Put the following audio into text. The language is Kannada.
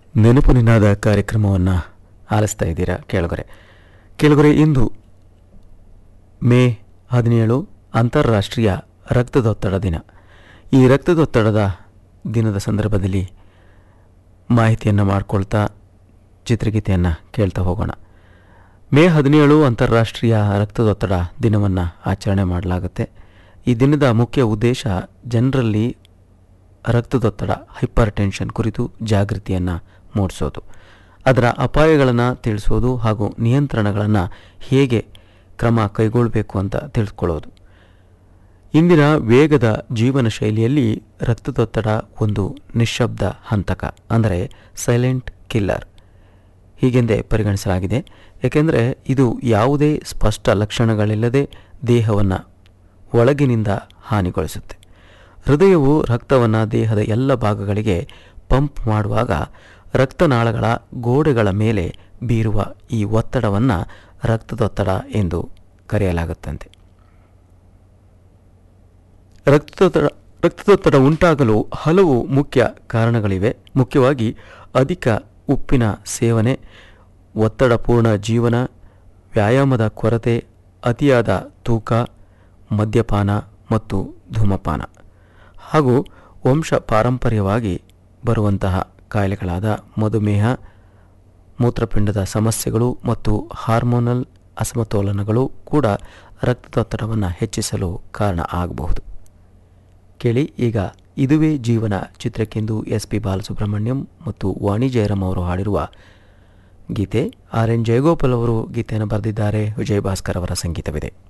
ನೆನಪು ನಿನಾದ ಕಾರ್ಯಕ್ರಮವನ್ನು ಆಲಿಸ್ತಾ ಇದ್ದೀರಾ ಕೇಳುಗರೆ ಕೇಳುಗರೆ ಇಂದು ಮೇ ಹದಿನೇಳು ಅಂತಾರಾಷ್ಟ್ರೀಯ ರಕ್ತದೊತ್ತಡ ದಿನ ಈ ರಕ್ತದೊತ್ತಡದ ದಿನದ ಸಂದರ್ಭದಲ್ಲಿ ಮಾಹಿತಿಯನ್ನು ಮಾಡಿಕೊಳ್ತಾ ಚಿತ್ರಗೀತೆಯನ್ನು ಕೇಳ್ತಾ ಹೋಗೋಣ ಮೇ ಹದಿನೇಳು ಅಂತಾರಾಷ್ಟ್ರೀಯ ರಕ್ತದೊತ್ತಡ ದಿನವನ್ನು ಆಚರಣೆ ಮಾಡಲಾಗುತ್ತೆ ಈ ದಿನದ ಮುಖ್ಯ ಉದ್ದೇಶ ಜನರಲ್ಲಿ ರಕ್ತದೊತ್ತಡ ಹೈಪರ್ ಟೆನ್ಷನ್ ಕುರಿತು ಜಾಗೃತಿಯನ್ನು ಮೂಡಿಸೋದು ಅದರ ಅಪಾಯಗಳನ್ನು ತಿಳಿಸೋದು ಹಾಗೂ ನಿಯಂತ್ರಣಗಳನ್ನು ಹೇಗೆ ಕ್ರಮ ಕೈಗೊಳ್ಳಬೇಕು ಅಂತ ತಿಳಿದುಕೊಳ್ಳೋದು ಇಂದಿನ ವೇಗದ ಜೀವನ ಶೈಲಿಯಲ್ಲಿ ರಕ್ತದೊತ್ತಡ ಒಂದು ನಿಶ್ಶಬ್ದ ಹಂತಕ ಅಂದರೆ ಸೈಲೆಂಟ್ ಕಿಲ್ಲರ್ ಹೀಗೆಂದೇ ಪರಿಗಣಿಸಲಾಗಿದೆ ಏಕೆಂದರೆ ಇದು ಯಾವುದೇ ಸ್ಪಷ್ಟ ಲಕ್ಷಣಗಳಿಲ್ಲದೆ ದೇಹವನ್ನು ಒಳಗಿನಿಂದ ಹಾನಿಗೊಳಿಸುತ್ತೆ ಹೃದಯವು ರಕ್ತವನ್ನು ದೇಹದ ಎಲ್ಲ ಭಾಗಗಳಿಗೆ ಪಂಪ್ ಮಾಡುವಾಗ ರಕ್ತನಾಳಗಳ ಗೋಡೆಗಳ ಮೇಲೆ ಬೀರುವ ಈ ಒತ್ತಡವನ್ನು ರಕ್ತದೊತ್ತಡ ಎಂದು ಕರೆಯಲಾಗುತ್ತಂತೆ ರಕ್ತದೊತ್ತಡ ರಕ್ತದೊತ್ತಡ ಉಂಟಾಗಲು ಹಲವು ಮುಖ್ಯ ಕಾರಣಗಳಿವೆ ಮುಖ್ಯವಾಗಿ ಅಧಿಕ ಉಪ್ಪಿನ ಸೇವನೆ ಒತ್ತಡಪೂರ್ಣ ಜೀವನ ವ್ಯಾಯಾಮದ ಕೊರತೆ ಅತಿಯಾದ ತೂಕ ಮದ್ಯಪಾನ ಮತ್ತು ಧೂಮಪಾನ ಹಾಗೂ ವಂಶ ಪಾರಂಪರ್ಯವಾಗಿ ಬರುವಂತಹ ಕಾಯಿಲೆಗಳಾದ ಮಧುಮೇಹ ಮೂತ್ರಪಿಂಡದ ಸಮಸ್ಯೆಗಳು ಮತ್ತು ಹಾರ್ಮೋನಲ್ ಅಸಮತೋಲನಗಳು ಕೂಡ ರಕ್ತದೊತ್ತಡವನ್ನು ಹೆಚ್ಚಿಸಲು ಕಾರಣ ಆಗಬಹುದು ಕೇಳಿ ಈಗ ಇದುವೇ ಜೀವನ ಚಿತ್ರಕ್ಕೆಂದು ಎಸ್ ಪಿ ಬಾಲಸುಬ್ರಹ್ಮಣ್ಯಂ ಮತ್ತು ವಾಣಿ ಜಯರಾಮ್ ಅವರು ಹಾಡಿರುವ ಗೀತೆ ಆರ್ ಎನ್ ಜಯಗೋಪಾಲ್ ಅವರು ಗೀತೆಯನ್ನು ಬರೆದಿದ್ದಾರೆ ವಿಜಯ ಭಾಸ್ಕರ್ ಅವರ ಸಂಗೀತವಿದೆ